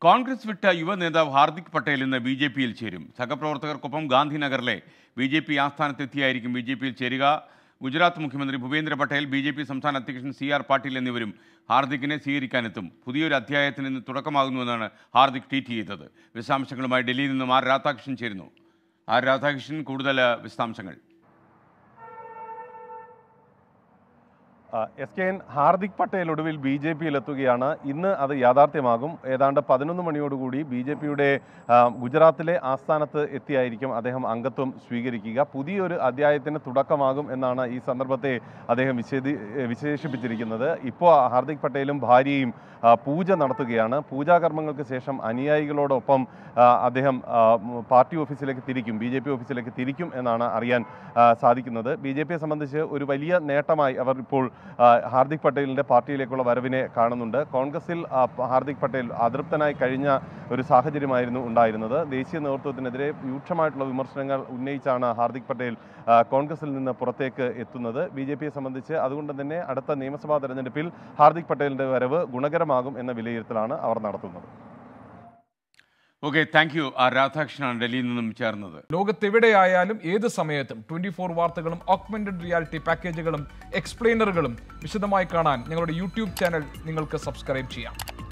കോൺഗ്രസ് വിട്ട യുവ നേതാവ് ഹാർദിക് പട്ടേൽ ഇന്ന് ബി ജെ പിയിൽ ചേരും സഹപ്രവർത്തകർക്കൊപ്പം ഗാന്ധിനഗറിലെ ബി ജെ പി ആസ്ഥാനത്തെത്തിയായിരിക്കും ബി ജെ പിയിൽ ചേരുക ഗുജറാത്ത് മുഖ്യമന്ത്രി Bhupendra Patel B J P സംസ്ഥാന അധ്യക്ഷൻ സി ആർ പാട്ടീൽ എന്നിവരും ഹാർദിക്കിനെ സ്വീകരിക്കാനെത്തും പുതിയൊരു അധ്യായത്തിന് ഇന്ന് തുടക്കമാകുന്നുവെന്നാണ് ഹാർദിക് ട്വീറ്റ് ചെയ്തത് വിശദാംശങ്ങളുമായി ഡൽഹിയിൽ നിന്നും ആർ രാധാകൃഷ്ണൻ ചേരുന്നു ആർ രാധാകൃഷ്ണൻ കൂടുതൽ വിശദാംശങ്ങൾ S K N Hardik Patel ഒടുവിൽ ബി ജെ പിയിൽ എത്തുകയാണ് ഇന്ന് അത് യാഥാർത്ഥ്യമാകും ഏതാണ്ട് പതിനൊന്ന് മണിയോടുകൂടി ബി ജെ പിയുടെ ഗുജറാത്തിലെ ആസ്ഥാനത്ത് എത്തിയായിരിക്കും അദ്ദേഹം അംഗത്വം സ്വീകരിക്കുക പുതിയൊരു അധ്യായത്തിന് തുടക്കമാകും എന്നാണ് ഈ സന്ദർഭത്തെ അദ്ദേഹം വിശേഷി വിശേഷിപ്പിച്ചിരിക്കുന്നത് ഇപ്പോൾ ഹാർദിക് പട്ടേലും ഭാര്യയും ആ, പൂജ നടത്തുകയാണ് പൂജാകർമ്മങ്ങൾക്ക് ശേഷം അനുയായികളോടൊപ്പം ആ, അദ്ദേഹം ആ, ഉം, പാർട്ടി ഓഫീസിലേക്ക് തിരിക്കും ബി ജെ പി ഓഫീസിലേക്ക് തിരിക്കും എന്നാണ് അറിയാൻ ആ, സാധിക്കുന്നത് ബി ജെ പിയെ സംബന്ധിച്ച് ഒരു വലിയ നേട്ടമായി അവർ ഇപ്പോൾ ആ, ഹാർദിക് പട്ടേലിൻ്റെ പാർട്ടിയിലേക്കുള്ള വരവിനെ കാണുന്നുണ്ട് കോൺഗ്രസിൽ ആ, പ- ഹാർദിക് പട്ടേൽ അതൃപ്തനായി കഴിഞ്ഞ ഒരു സാഹചര്യമായിരുന്നു ഉണ്ടായിരുന്നത് ദേശീയ നേതൃത്വത്തിനെതിരെ രൂക്ഷമായിട്ടുള്ള വിമർശനങ്ങൾ ഉന്നയിച്ചാണ് ഹാർദിക് പട്ടേൽ ആ, കോൺഗ്രസിൽ നിന്ന് പുറത്തേക്ക് എത്തുന്നത് ബി ജെ പിയെ സംബന്ധിച്ച് അതുകൊണ്ട് തന്നെ അടുത്ത നിയമസഭാ തെരഞ്ഞെടുപ്പിൽ ഹാർദിക് പട്ടേലിൻ്റെ വരവ് ഗുണകരമാകും എന്ന വിലയിരുത്തലാണ് അവർ നടത്തുന്നത് ഓക്കെ താങ്ക് യു ആർ രാധാകൃഷ്ണനാണ് ഡൽഹിയിൽ നിന്നും ചേർന്നത് ലോകത്തെവിടെയായാലും ഏത് സമയത്തും ട്വന്റി ഫോർ വാർത്തകളും ഓഗ്മെന്റഡ് റിയാലിറ്റി പാക്കേജുകളും എക്സ്പ്ലെയിനറുകളും വിശദമായി കാണാൻ ഞങ്ങളുടെ യൂട്യൂബ് ചാനൽ നിങ്ങൾക്ക് സബ്സ്ക്രൈബ് ചെയ്യാം